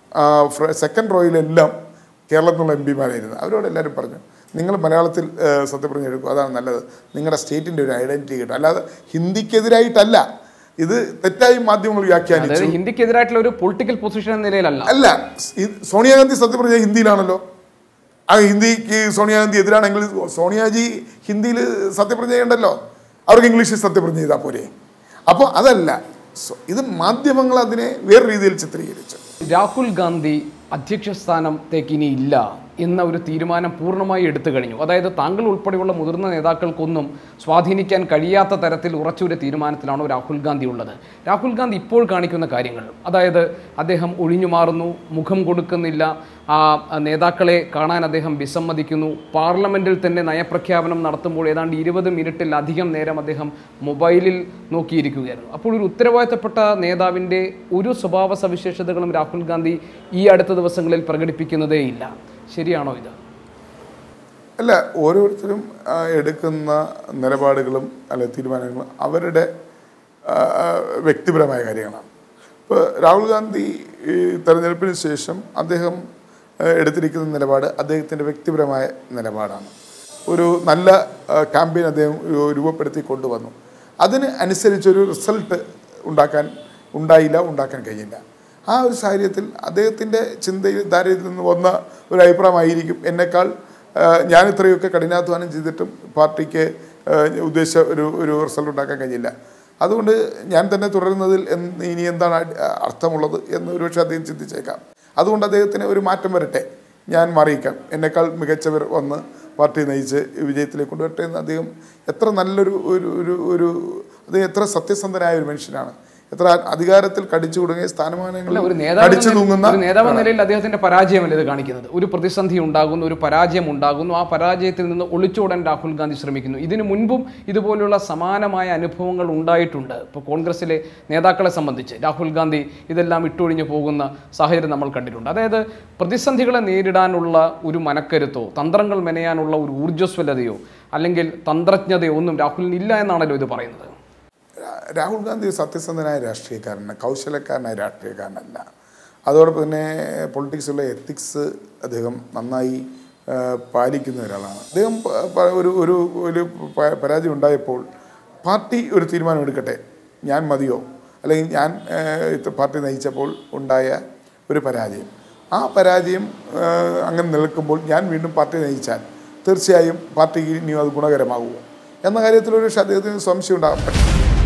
സെക്കൻഡ് റോയിലെല്ലാം കേരളത്തിൽ നിന്നുള്ള എം പിമാരായിരുന്നു അവരോട് എല്ലാവരും പറഞ്ഞു നിങ്ങൾ മലയാളത്തിൽ ആ, സത്യപ്രതിജ്ഞ എടുക്കും അതാണ് നല്ലത് നിങ്ങളുടെ സ്റ്റേറ്റിൻ്റെ ഒരു ഐഡൻറ്റിറ്റി കിട്ടും അല്ലാതെ ഹിന്ദിക്കെതിരായിട്ടല്ല ഇത് തെറ്റായി മാധ്യമങ്ങൾ വ്യാഖ്യാനിച്ചു അതായത് ഹിന്ദിക്കെതിരായിട്ടുള്ള ഒരു പൊളിറ്റിക്കൽ പൊസിഷൻ എന്ന നിലയിലല്ല അല്ല ഈ സോണിയാഗാന്ധി സത്യപ്രതിജ്ഞ ഹിന്ദിയിലാണല്ലോ ആ ഹിന്ദിക്ക് സോണിയാഗാന്ധി എതിരാണെങ്കിൽ സോണിയാജി ഹിന്ദിയിൽ സത്യപ്രതിജ്ഞ ചെയ്യണ്ടല്ലോ അവർക്ക് ഇംഗ്ലീഷിൽ സത്യപ്രതിജ്ഞ ചെയ്താൽ പോരെ അപ്പോൾ അതല്ല സോ- ഇത് മാധ്യമങ്ങൾ അതിനെ വേറെ രീതിയിൽ ചിത്രീകരിച്ചു രാഹുൽ ഗാന്ധി അധ്യക്ഷ സ്ഥാനത്തേക്ക് ഇനി ഇല്ല എന്ന ഒരു തീരുമാനം പൂർണ്ണമായി എടുത്തു കഴിഞ്ഞു അതായത് താങ്കൾ ഉൾപ്പെടെയുള്ള മുതിർന്ന നേതാക്കൾക്കൊന്നും സ്വാധീനിക്കാൻ കഴിയാത്ത തരത്തിൽ ഉറച്ചൊരു തീരുമാനത്തിലാണോ രാഹുൽ ഗാന്ധി ഉള്ളത് രാഹുൽ ഗാന്ധി ഇപ്പോൾ കാണിക്കുന്ന കാര്യങ്ങൾ അതായത് അദ്ദേഹം ഒഴിഞ്ഞു മാറുന്നു മുഖം കൊടുക്കുന്നില്ല ആ നേതാക്കളെ കാണാൻ അദ്ദേഹം വിസമ്മതിക്കുന്നു പാർലമെന്റിൽ തന്നെ നയപ്രഖ്യാപനം നടത്തുമ്പോൾ ഏതാണ്ട് ഇരുപത് മിനിറ്റിലധികം നേരം അദ്ദേഹം മൊബൈലിൽ നോക്കിയിരിക്കുകയായിരുന്നു അപ്പോൾ ഒരു ഉത്തരവാദിത്തപ്പെട്ട നേതാവിൻ്റെ ഒരു സ്വഭാവ സവിശേഷതകളും രാഹുൽ ഗാന്ധി ഈ അടുത്ത ദിവസങ്ങളിൽ പ്രകടിപ്പിക്കുന്നതേയില്ല ശരിയാണോ ഇത് അല്ല ഓരോരുത്തരും ആ, എടുക്കുന്ന നിലപാടുകളും അല്ലെ തീരുമാനങ്ങളും അവരുടെ ആ, വ്യക്തിപരമായ കാര്യങ്ങളാണ് ഇപ്പോൾ രാഹുൽ ഗാന്ധി ഈ തെരഞ്ഞെടുപ്പിന് ശേഷം അദ്ദേഹം ഏഹ്, എടുത്തിരിക്കുന്ന നിലപാട് അദ്ദേഹത്തിൻ്റെ വ്യക്തിപരമായ നിലപാടാണ് ഒരു നല്ല ക്യാമ്പയിൻ അദ്ദേഹം രു- രൂപപ്പെടുത്തി കൊണ്ടുവന്നു അതിന് അനുസരിച്ചൊരു റിസൾട്ട് ഉണ്ടാക്കാൻ ഉണ്ടായില്ല ഉണ്ടാക്കാൻ കഴിയില്ല ആ ഒരു സാഹചര്യത്തിൽ അദ്ദേഹത്തിൻ്റെ ചിന്തയിൽ ധാരയിൽ നിന്ന് വന്ന ഒരു അഭിപ്രായമായിരിക്കും എന്നെക്കാൾ ഏഹ്, ഞാൻ ഇത്രയൊക്കെ കഠിനാധ്വാനം ചെയ്തിട്ടും പാർട്ടിക്ക് ഏഹ്, ഉദ്ദേശിച്ച ഒരു ഒരു റിസൾട്ട് ഉണ്ടാക്കാൻ കഴിയില്ല അതുകൊണ്ട് ഞാൻ തന്നെ തുടരുന്നതിൽ എന്ത് ഇനി എന്താണ് അ- അർത്ഥമുള്ളത് എന്ന് ഒരുപക്ഷെ അദ്ദേഹം ചിന്തിച്ചേക്കാം അതുകൊണ്ട് അദ്ദേഹത്തിന് ഒരു മാറ്റം വരട്ടെ ഞാൻ മാറിയിക്കാം എന്നെക്കാൾ മികച്ചവർ വന്ന് പാർട്ടി നയിച്ച് വിജയത്തിലേക്ക് കൊണ്ടുവരട്ടെ എന്ന് അദ്ദേഹം എത്ര നല്ലൊരു ഒരു ഒരു ഒരു അദ്ദേഹം എത്ര സത്യസന്ധനായ ഒരു മനുഷ്യനാണ് എത്ര അധികാരത്തിൽ കടിച്ചു കൊടുങ്ങിയ അല്ല, സ്ഥാനമാനങ്ങളിൽ ഒരു നേതാവ് കടിച്ചു എന്ന- തൂങ്ങുന്ന ഒരു നേതാവ് എന്ന നിലയിൽ അദ്ദേഹത്തിന്റെ പരാജയമല്ല ഇത് കാണിക്കുന്നത് ഒരു പ്രതിസന്ധി ഉണ്ടാകുന്നു ഒരു പരാജയം ഉണ്ടാകുന്നു ആ പരാജയത്തിൽ നിന്ന് ഒളിച്ചോടാൻ രാഹുൽ ഗാന്ധി ശ്രമിക്കുന്നു ഇതിനു മുൻപും ഇതുപോലുള്ള സമാനമായ അനുഭവങ്ങൾ ഉണ്ടായിട്ടുണ്ട് ഇപ്പോൾ കോൺഗ്രസിലെ നേതാക്കളെ സംബന്ധിച്ച് രാഹുൽ ഗാന്ധി ഇതെല്ലാം ഇട്ടൊഴിഞ്ഞു പോകുന്ന സാഹചര്യം നമ്മൾ കണ്ടിട്ടുണ്ട് അതായത് പ്രതിസന്ധികളെ നേരിടാനുള്ള ഒരു മനക്കരുത്തോ തന്ത്രങ്ങൾ മെനയാനുള്ള ഒരു ഊർജ്ജസ്വലതയോ അല്ലെങ്കിൽ തന്ത്രജ്ഞതയോ ഒന്നും രാഹുലിന് ഇല്ല എന്നാണല്ലോ ഇത് പറയുന്നത് രാ- രാഹുൽ ഗാന്ധി ഒരു സത്യസന്ധനായ രാഷ്ട്രീയക്കാരനാണ് കൗശലക്കാരനായ രാഷ്ട്രീയക്കാരനല്ല അതോടൊപ്പം തന്നെ പൊളിറ്റിക്സിലുള്ള എത്തിക്സ് അദ്ദേഹം നന്നായി ആ, പാലിക്കുന്ന ഒരാളാണ് അദ്ദേഹം പ- പ- ഒരു ഒരു ഒരു പ- പരാജയം ഉണ്ടായപ്പോൾ പാർട്ടി ഒരു തീരുമാനം എടുക്കട്ടെ ഞാൻ മതിയോ അല്ലെങ്കിൽ ഞാൻ ആ, ഇത് പാർട്ടി നയിച്ചപ്പോൾ ഉണ്ടായ ഒരു പരാജയം ആ പരാജയം ആ, അങ്ങനെ നിൽക്കുമ്പോൾ ഞാൻ വീണ്ടും പാർട്ടി നയിച്ചാൽ തീർച്ചയായും പാർട്ടിക്ക് ഇനിയും അത് ഗുണകരമാകുമോ എന്ന കാര്യത്തിൽ ഒരു പക്ഷേ അദ്ദേഹത്തിന് സംശയം ഉണ്ടാകാൻ പറ്റും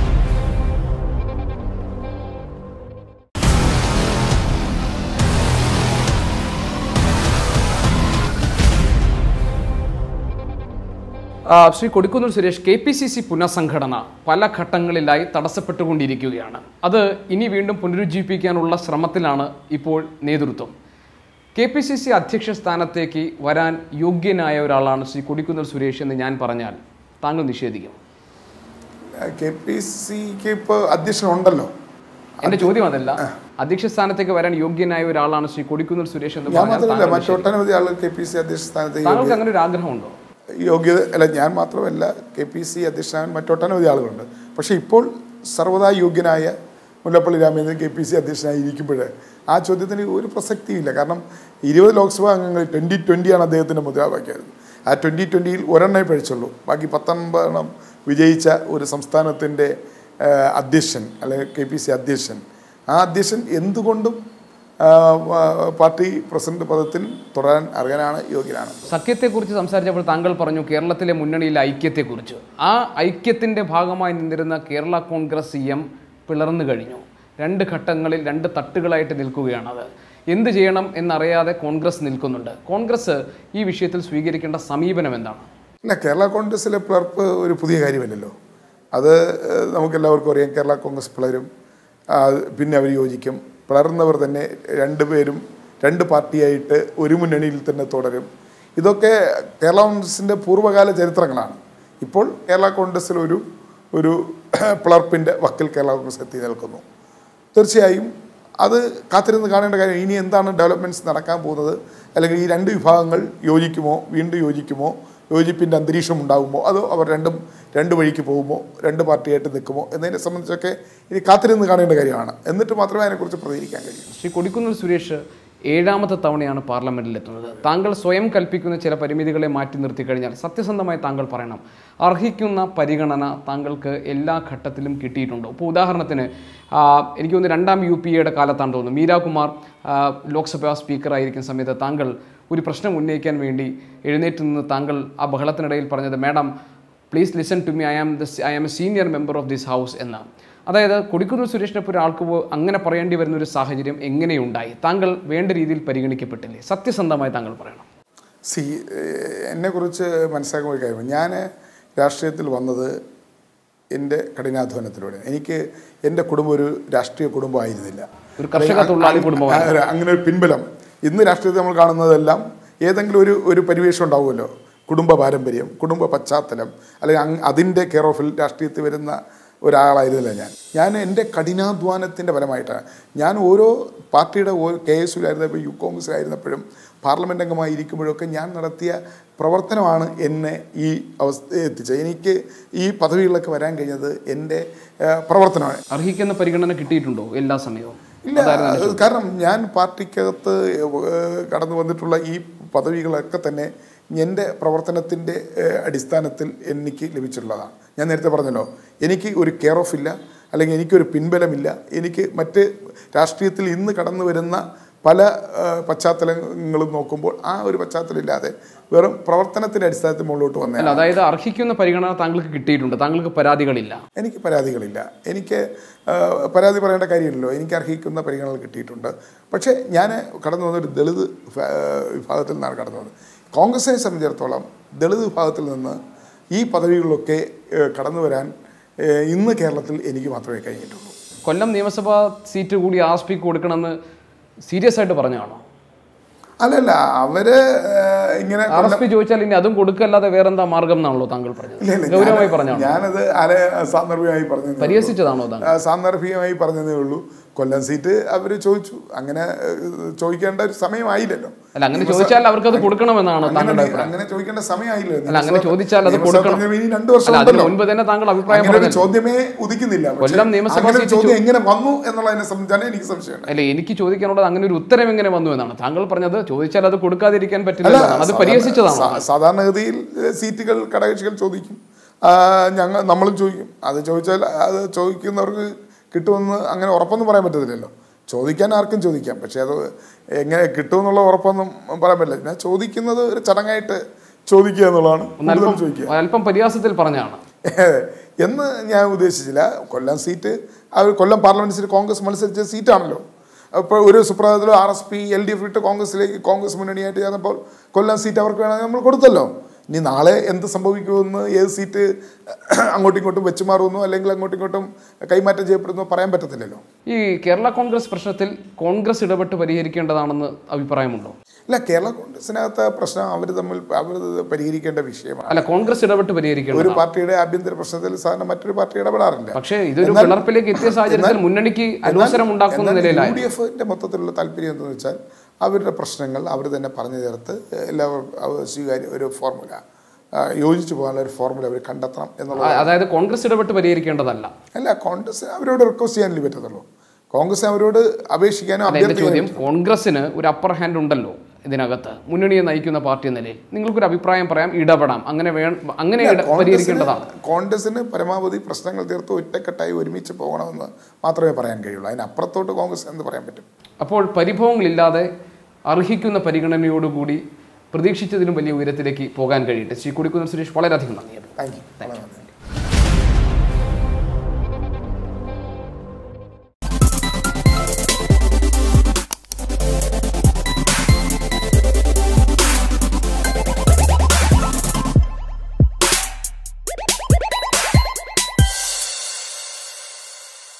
ആ, Shri Kodikunnil Suresh K P C C പുനഃസംഘടന പല ഘട്ടങ്ങളിലായി തടസ്സപ്പെട്ടുകൊണ്ടിരിക്കുകയാണ് അത് ഇനി വീണ്ടും പുനരുജ്ജീവിപ്പിക്കാനുള്ള ശ്രമത്തിലാണ് ഇപ്പോൾ നേതൃത്വം കെ പി സി സി അധ്യക്ഷ സ്ഥാനത്തേക്ക് വരാൻ യോഗ്യനായ ഒരാളാണ് ശ്രീ കൊടിക്കുന്നിൽ സുരേഷ് എന്ന് ഞാൻ പറഞ്ഞാൽ താങ്കൾ നിഷേധിക്കും കെ പി സിക്ക് ഇപ്പോൾ അധ്യക്ഷനുണ്ടല്ലോ എന്റെ ചോദ്യം അതല്ല അധ്യക്ഷ സ്ഥാനത്തേക്ക് വരാൻ യോഗ്യനായ ഒരാളാണ് ശ്രീ കൊടിക്കുന്നിൽ സുരേഷ് എന്ന് ഞാൻ പറഞ്ഞാൽ മാത്രമല്ല താങ്കൾ മറ്റൊട്ടനവധി ആളുകൾ കെ പി സി അധ്യക്ഷ സ്ഥാനത്ത് താങ്കൾക്ക് അങ്ങനെ ഒരു ആഗ്രഹമുണ്ടോ യോഗ്യത അല്ല ഞാൻ മാത്രമല്ല കെ പി സി അധ്യക്ഷനാകാൻ മറ്റൊട്ടനവധി ആളുകളുണ്ട് പക്ഷേ ഇപ്പോൾ സർവ്വതാ യോഗ്യനായ Mullappally Ramachandran K P C അധ്യക്ഷനായി ഇരിക്കുമ്പോൾ ആ ചോദ്യത്തിന് ഒരു പ്രസക്തിയില്ല കാരണം ഇരുപത് ലോക്സഭാ അംഗങ്ങൾ ട്വൻ്റി ട്വൻ്റിയാണ് അദ്ദേഹത്തിൻ്റെ മുദ്രാവാക്യം ആ ട്വൻ്റി ട്വൻ്റിയിൽ ഒരെണ്ണേ പഴിച്ചുള്ളൂ ബാക്കി പത്തൊൻപതെണ്ണം വിജയിച്ച ഒരു സംസ്ഥാനത്തിൻ്റെ അധ്യക്ഷൻ അല്ലെങ്കിൽ കെ പി സി അധ്യക്ഷൻ ആ അധ്യക്ഷൻ എന്തുകൊണ്ടും ആ, ആ, പാർട്ടി പ്രസിഡന്റ് പദത്തിൽ തുടരാൻ അർഹനാണ് യോഗ്യനാണ് സഖ്യത്തെക്കുറിച്ച് സംസാരിച്ചപ്പോൾ താങ്കൾ പറഞ്ഞു കേരളത്തിലെ മുന്നണിയിലെ ഐക്യത്തെക്കുറിച്ച് ആ ഐക്യത്തിൻ്റെ ഭാഗമായി നിന്നിരുന്ന കേരള കോൺഗ്രസ് എം പിളർന്നു കഴിഞ്ഞു രണ്ട് ഘട്ടങ്ങളിൽ രണ്ട് തട്ടുകളായിട്ട് നിൽക്കുകയാണ് അത് എന്ത് ചെയ്യണം എന്നറിയാതെ കോൺഗ്രസ് നിൽക്കുന്നുണ്ട് കോൺഗ്രസ് ഈ വിഷയത്തിൽ സ്വീകരിക്കേണ്ട സമീപനം എന്താണ് ഇല്ല കേരള കോൺഗ്രസിലെ പിളർപ്പ് ഒരു പുതിയ കാര്യമല്ലല്ലോ അത് ഏഹ്, നമുക്കെല്ലാവർക്കും അറിയാം കേരള കോൺഗ്രസ് പിളരും ആ, പിന്നെ അവർ യോജിക്കും പിളർന്നവർ തന്നെ രണ്ടുപേരും രണ്ട് പാർട്ടിയായിട്ട് ഒരു മുന്നണിയിൽ തന്നെ തുടരും ഇതൊക്കെ കേരള കോൺഗ്രസിൻ്റെ പൂർവ്വകാല ചരിത്രങ്ങളാണ് ഇപ്പോൾ കേരള കോൺഗ്രസ്സിൽ ഒരു ഒരു പിളർപ്പിൻ്റെ വക്കിൽ കേരള കോൺഗ്രസ് എത്തി നിൽക്കുന്നു തീർച്ചയായും അത് കാത്തിരുന്ന് കാണേണ്ട കാര്യം ഇനി എന്താണ് ഡെവലപ്മെൻറ്റ്സ് നടക്കാൻ പോകുന്നത് അല്ലെങ്കിൽ ഈ രണ്ട് വിഭാഗങ്ങൾ യോജിക്കുമോ വീണ്ടും യോജിക്കുമോ യോജിപ്പിൻ്റെ അന്തരീക്ഷം ഉണ്ടാകുമോ അതോ അവർ രണ്ടും രണ്ട് വഴിക്ക് പോകുമോ രണ്ട് പാർട്ടിയായിട്ട് നിൽക്കുമോ എന്നതിനെ സംബന്ധിച്ചൊക്കെ ഇനി കാത്തിരുന്ന് കാണേണ്ട കാര്യമാണ് എന്നിട്ട് മാത്രമേ അതിനെക്കുറിച്ച് പ്രതികരിക്കാൻ കഴിയൂ ശ്രീ കൊടിക്കുന്നിൽ സുരേഷ് ഏഴാമത്തെ തവണയാണ് പാർലമെന്റിൽ എത്തുന്നത് താങ്കൾ സ്വയം കൽപ്പിക്കുന്ന ചില പരിമിതികളെ മാറ്റി നിർത്തി കഴിഞ്ഞാൽ സത്യസന്ധമായി താങ്കൾ പറയണം അർഹിക്കുന്ന പരിഗണന താങ്കൾക്ക് എല്ലാ ഘട്ടത്തിലും കിട്ടിയിട്ടുണ്ടോ ഇപ്പോൾ ഉദാഹരണത്തിന് ആ, എനിക്ക് തോന്നുന്നു രണ്ടാം യു പി എയുടെ കാലത്താണെന്ന് തോന്നുന്നു മീരാകുമാർ ആ, ലോക്സഭാ സ്പീക്കറായിരിക്കുന്ന സമയത്ത് താങ്കൾ ഒരു പ്രശ്നം ഉന്നയിക്കാൻ വേണ്ടി എഴുന്നേറ്റ് നിന്ന് താങ്കൾ ആ ബഹളത്തിനിടയിൽ പറഞ്ഞത് madam please listen to me I am the I am a senior member of this house എന്ന് അതായത് കൊടിക്കുന്നിൽ സുരേഷിനെ പോലെ ഒരാൾക്ക് പോ- അങ്ങനെ പറയേണ്ടി വരുന്ന ഒരു സാഹചര്യം എങ്ങനെയുണ്ടായി താങ്കൾ വേണ്ട രീതിയിൽ പരിഗണിക്കപ്പെട്ടില്ലേ സത്യസന്ധമായി താങ്കൾ പറയണം സി എന്നെക്കുറിച്ച് മനസ്സിലാക്കുന്ന ഒരു കാര്യം ഞാൻ രാഷ്ട്രീയത്തിൽ വന്നത് എൻ്റെ കഠിനാധ്വാനത്തിലൂടെ എനിക്ക് എൻ്റെ കുടുംബം ഒരു രാഷ്ട്രീയ കുടുംബമായിരുന്നില്ല ഒരു കർഷക തൊഴിലാളി കുടുംബമാണ് ആ, അങ്ങനെ ഒരു പിൻബലം ഇന്ന് രാഷ്ട്രീയത്തിൽ നമ്മൾ കാണുന്നതെല്ലാം ഏതെങ്കിലും ഒരു ഒരു പരിവേഷം ഉണ്ടാവുമല്ലോ കുടുംബ പാരമ്പര്യം കുടുംബ പശ്ചാത്തലം അല്ലെങ്കിൽ അങ് അതിൻ്റെ കെയർ ഓഫിൽ രാഷ്ട്രീയത്തിൽ വരുന്ന ഒരാളായിരുന്നില്ല ഞാൻ ഞാൻ എൻ്റെ കഠിനാധ്വാനത്തിൻ്റെ ഫലമായിട്ടാണ് ഞാൻ ഓരോ പാർട്ടിയുടെ ഓരോ കെ എസ് യുലായിരുന്നപ്പോൾ യു കോൺഗ്രസ്സിലായിരുന്നപ്പോഴും പാർലമെൻറ്റ് അംഗമായി ഇരിക്കുമ്പോഴൊക്കെ ഞാൻ നടത്തിയ പ്രവർത്തനമാണ് എന്നെ ഈ അവസ്ഥ എത്തിച്ചത് എനിക്ക് ഈ പദവികളിലൊക്കെ വരാൻ കഴിഞ്ഞത് എൻ്റെ ആ, പ്രവർത്തനമാണ് അർഹിക്കുന്ന പരിഗണന കിട്ടിയിട്ടുണ്ടോ എല്ലാ സമയവും ഇല്ല കാരണം ഞാൻ പാർട്ടിക്കകത്ത് ഏഹ്, കടന്നു വന്നിട്ടുള്ള ഈ പദവികളൊക്കെ തന്നെ എൻ്റെ പ്രവർത്തനത്തിൻ്റെ ഏഹ്, അടിസ്ഥാനത്തിൽ എനിക്ക് ലഭിച്ചിട്ടുള്ളതാണ് ഞാൻ നേരത്തെ പറഞ്ഞല്ലോ എനിക്ക് ഒരു കെയർ ഓഫ് ഇല്ല അല്ലെങ്കിൽ എനിക്കൊരു പിൻബലമില്ല എനിക്ക് മറ്റ് രാഷ്ട്രീയത്തിൽ ഇന്ന് കടന്നു വരുന്ന പല ഏഹ്, പശ്ചാത്തലങ്ങളും നോക്കുമ്പോൾ ആ ഒരു പശ്ചാത്തലം ഇല്ലാതെ വെറും പ്രവർത്തനത്തിൻ്റെ അടിസ്ഥാനത്തിൽ മുകളിലോട്ട് വന്നേ അല്ല അതായത് അർഹിക്കുന്ന പരിഗണന താങ്കൾക്ക് കിട്ടിയിട്ടുണ്ട് താങ്കൾക്ക് പരാതികളില്ല എനിക്ക് പരാതികളില്ല എനിക്ക് ആ, പരാതി പറയേണ്ട കാര്യമില്ലല്ലോ എനിക്ക് അർഹിക്കുന്ന പരിഗണന കിട്ടിയിട്ടുണ്ട് പക്ഷേ ഞാൻ കടന്നു വന്നൊരു ദളിത് വിഭാ- വിഭാഗത്തിൽ നിന്നാണ് കടന്നു വന്നത് കോൺഗ്രസിനെ സംബന്ധിച്ചിടത്തോളം ദളിത് വിഭാഗത്തിൽ നിന്ന് ഈ പദവികളിലൊക്കെ ഏ, കടന്നു വരാൻ ഏ, ഇന്ന് കേരളത്തിൽ എനിക്ക് മാത്രമേ കഴിഞ്ഞിട്ടുള്ളൂ കൊല്ലം നിയമസഭാ സീറ്റ് കൂടി ആർ എസ് പിക്ക് കൊടുക്കണമെന്ന് സീരിയസ് ആയിട്ട് പറഞ്ഞാണോ അല്ലല്ല അവര് ഏ, ഇങ്ങനെ ആർ എസ് പി ചോദിച്ചാൽ ഇനി അതും കൊടുക്കല്ലാതെ വേറെന്താ മാർഗം എന്നാണല്ലോ താങ്കൾ പറഞ്ഞത് ഇല്ല, ഇല്ല, ഗൗരവമായി ഞാൻ- പറഞ്ഞാണോ ഞാനത് അല സാന്ദർഭികമായി പറഞ്ഞു പരിഹസിച്ചതാണോ താങ്കൾ ആ, സാന്ദർഭികമായി പറഞ്ഞതേ ഉള്ളൂ കൊല്ലം സീറ്റ് അവർ ചോദിച്ചു അങ്ങനെ ഏഹ്, ചോദിക്കേണ്ട ഒരു സമയമായില്ലല്ലോ അല്ല അങ്ങനെ ചോദിച്ചാൽ അവർക്ക് അത് കൊടുക്കണമെന്നാണോ താങ്കളുടെ അങ്ങനെ അഭിപ്രായം അങ്ങനെ ചോദിക്കേണ്ട സമയമായില്ലോ അല്ല അങ്ങനെ ചോദിച്ചാൽ അത് കൊടുക്കണം ഇനി രണ്ടു വർഷം അല്ല അതിന് ഉണ്ടല്ലോ മുൻപ് തന്നെ താങ്കൾ അഭിപ്രായം അങ്ങനെ ഒരു പറഞ്ഞു ചോദ്യമേ ഉദിക്കുന്നില്ല പക്ഷേ കൊല്ലം നിയമസഭാ അങ്ങനെ ഒരു സീറ്റ് ചോദ്യം എങ്ങനെ വന്നു എന്നുള്ളതിനെ സംബന്ധിച്ചാണ് എനിക്ക് സംശയമുണ്ട് അല്ല എനിക്ക് ചോദിക്കാനുള്ളത് അങ്ങനെ ഒരു ഉത്തരം എങ്ങനെ വന്നു എന്നാണ് താങ്കൾ പറഞ്ഞത് ചോദിച്ചാൽ അത് കൊടുക്കാതിരിക്കാൻ പറ്റില്ല അല്ല എന്നാണ്. അത് സാധാരണ- പരിഹസിച്ചതാണോ സാ- സാധാരണഗതിയിൽ ഏഹ്, സീറ്റുകൾ ഘടകകക്ഷികൾ ചോദിക്കും ആ, ഞങ്ങൾ നമ്മളും ചോദിക്കും അത് ചോദിച്ചാൽ അത് ചോദിക്കുന്നവർക്ക് കിട്ടുമെന്ന് അങ്ങനെ ഉറപ്പൊന്നും പറയാൻ പറ്റത്തില്ലല്ലോ ചോദിക്കാൻ ആർക്കും ചോദിക്കാം പക്ഷേ അത് എങ്ങനെ കിട്ടുമെന്നുള്ള ഉറപ്പൊന്നും പറയാൻ പറ്റില്ല ഞാൻ ചോദിക്കുന്നത് ഒരു ചടങ്ങായിട്ട് ചോദിക്കുക എന്നുള്ളതാണ് കൂടുതലും ചോദിക്കുക അല്പം അല്പം പരിഹാസത്തിൽ പറഞ്ഞാണ് എന്ന് ഞാൻ ഉദ്ദേശിച്ചില്ല കൊല്ലം സീറ്റ് അവർ കൊല്ലം പാർലമെന്റ് സീറ്റ് കോൺഗ്രസ് മത്സരിച്ച സീറ്റാണല്ലോ അപ്പോൾ ഒരു സുപ്രഭാതത്തിലും R S P L D F ഇട്ട് കോൺഗ്രസിലേക്ക് കോൺഗ്രസ് മുന്നണിയായിട്ട് ചേർന്നപ്പോൾ കൊല്ലം സീറ്റ് അവർക്ക് വേണമെങ്കിൽ നമ്മൾ കൊടുത്തല്ലോ ഇനി നാളെ എന്ത് സംഭവിക്കുമെന്ന് ഏത് സീറ്റ് അങ്ങോട്ടും ഇങ്ങോട്ടും വെച്ച് മാറുമെന്നോ അല്ലെങ്കിൽ അങ്ങോട്ടും ഇങ്ങോട്ടും കൈമാറ്റം ചെയ്യപ്പെടുന്നോ പറയാൻ പറ്റത്തില്ലല്ലോ ഈ കേരള കോൺഗ്രസ് പ്രശ്നത്തിൽ കോൺഗ്രസ് ഇടപെട്ട് പരിഹരിക്കേണ്ടതാണെന്ന് അഭിപ്രായമുണ്ടോ ഇല്ല കേരള കോൺഗ്രസിനകത്ത് പ്രശ്നം അവർ തമ്മിൽ അവർ പരിഹരിക്കേണ്ട വിഷയമാണ് അല്ല കോൺഗ്രസ് ഇടപെട്ട് പരിഹരിക്കേണ്ടത് ഒരു പാർട്ടിയുടെ ആഭ്യന്തര പ്രശ്നത്തിൽ സാധാരണ മറ്റൊരു പാർട്ടി ഇടപെടാറില്ല പക്ഷേ ഇതൊരു പിളർപ്പിലേക്ക് എത്തിയ സാഹചര്യത്തിൽ മുന്നണിക്ക് അലോസരം ഉണ്ടാക്കുന്ന നിലയിലായി യു ഡി എഫിന്റെ മൊത്തത്തിലുള്ള താല്പര്യം എന്താണെന്ന് വെച്ചാൽ അവരുടെ പ്രശ്നങ്ങൾ അവർ തന്നെ പറഞ്ഞു ചേർത്ത് എല്ലാവർക്കും അവർ സ്വീകാര്യ ഒരു ഫോർമുല ആ, യോജിച്ചു പോകാനുള്ള ഒരു ഫോർമുല അവർ കണ്ടെത്തണം എന്നുള്ളത് ആ, അതായത് കോൺഗ്രസ് ഇടപെട്ട് പരിഹരിക്കേണ്ടതല്ല അല്ല കോൺഗ്രസ് അവരോട് റിക്വസ്റ്റ് ചെയ്യാനല്ലേ പറ്റത്തുള്ളൂ കോൺഗ്രസ് അവരോട് അപേക്ഷിക്കാനോ അല്ല, എന്റെ അഭ്യർത്ഥിക്കാനോ ചോദ്യം കോൺഗ്രസിന് ഒരു അപ്പർ ഹാൻഡ് ഉണ്ടല്ലോ ഇതിനകത്ത് മുന്നണിയെ നയിക്കുന്ന പാർട്ടി എന്ന നിലയിൽ നിങ്ങൾക്കൊരു അഭിപ്രായം പറയാം ഇടപെടാം അങ്ങനെ വേ അങ്ങനെ ഇട- പരിഹരിക്കേണ്ടതാണ് കോൺഗ്രസിന് പരമാവധി പ്രശ്നങ്ങൾ തീർത്ത് ഒറ്റക്കെട്ടായി ഒരുമിച്ച് പോകണമെന്ന് മാത്രമേ പറയാൻ കഴിയുള്ളൂ അതിനപ്പുറത്തോട്ട് കോൺഗ്രസ് എന്ത് പറയാൻ പറ്റും അപ്പോൾ പരിഭവങ്ങളില്ലാതെ അർഹിക്കുന്ന പരിഗണനയോടുകൂടി പ്രതീക്ഷിച്ചതിലും വലിയ ഉയരത്തിലേക്ക് പോകാൻ കഴിയട്ടെ ശ്രീ കൊടിക്കുന്നിൽ സുരേഷ് വളരെയധികം നന്ദി താങ്ക് യു വളരെ നന്ദി